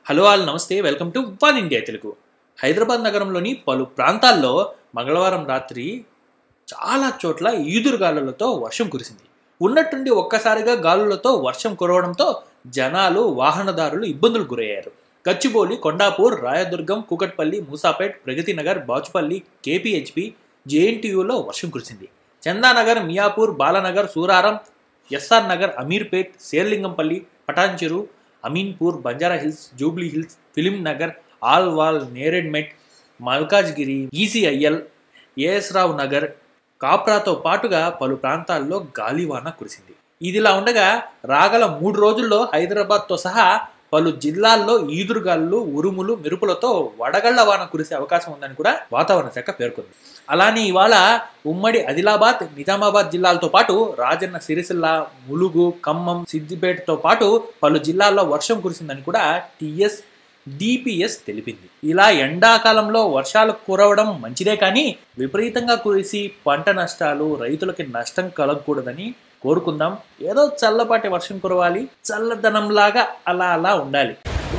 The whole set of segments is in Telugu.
హలో ఆల్ నమస్తే welcome to one India Telugu Hyderabad నగరంలోని పలు ప్రాంతాల్లో మంగళవారం రాత్రి చాలా చోట్ల ఈదురుగాలులతో వర్షం కురిసింది ఉన్నట్టుండి ఒక్కసారిగా గాలులతో వర్షం కురవడంతో జనాలు వాహనదారులు ఇబ్బందులు గురయ్యారు గచ్చిబౌలి కొండాపూర్ రాయదుర్గం కూకట్పల్లి మూసాపేట్ ప్రగతి నగర్ బాచుపల్లి కేపీహెచ్పి జేఎన్టీయూలో వర్షం కురిసింది Chandanagar Miyapur Balanagar Suraram SR Nagar Ameerpet Serilingampally Patancheru Ameenpur Banjara hills jubilee hills film Nagar Alwal Neredmet Malkajgiri ECIL AS Rao Nagar కాప్రాతో పాటుగా పలు ప్రాంతాల్లో గాలివాన కురిసింది ఇదిలా ఉండగా రాగల మూడు రోజుల్లో హైదరాబాద్తో సహా పలు జిల్లాల్లో ఈదురుగాలు ఉరుములు మెరుపులతో వడగళ్ల వాన కురిసే అవకాశం ఉందని కూడా వాతావరణ శాఖ పేర్కొంది అలానే ఇవాళ ఉమ్మడి ఆదిలాబాద్ నిజామాబాద్ జిల్లాలతో పాటు రాజన్న సిరిసిల్ల ములుగు ఖమ్మం సిద్దిపేటతో పాటు పలు జిల్లాల్లో వర్షం కురిసిందని కూడా టిఎస్ డిపిఎస్ తెలిపింది ఇలా ఎండాకాలంలో వర్షాలు కురవడం మంచిదే కానీ విపరీతంగా కురిసి పంట నష్టాలు రైతులకి నష్టం కలగకూడదని కోరుకుందాం ఏదో చల్లపాటి వర్షం కురవాలి చల్లదనంలాగా అలా అలా ఉండాలి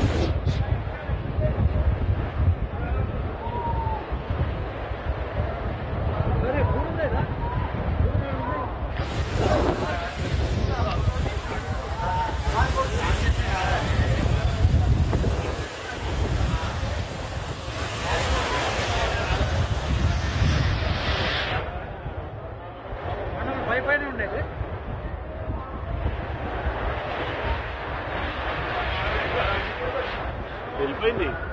పై పైన ఉండేది వెళ్ళిపోయింది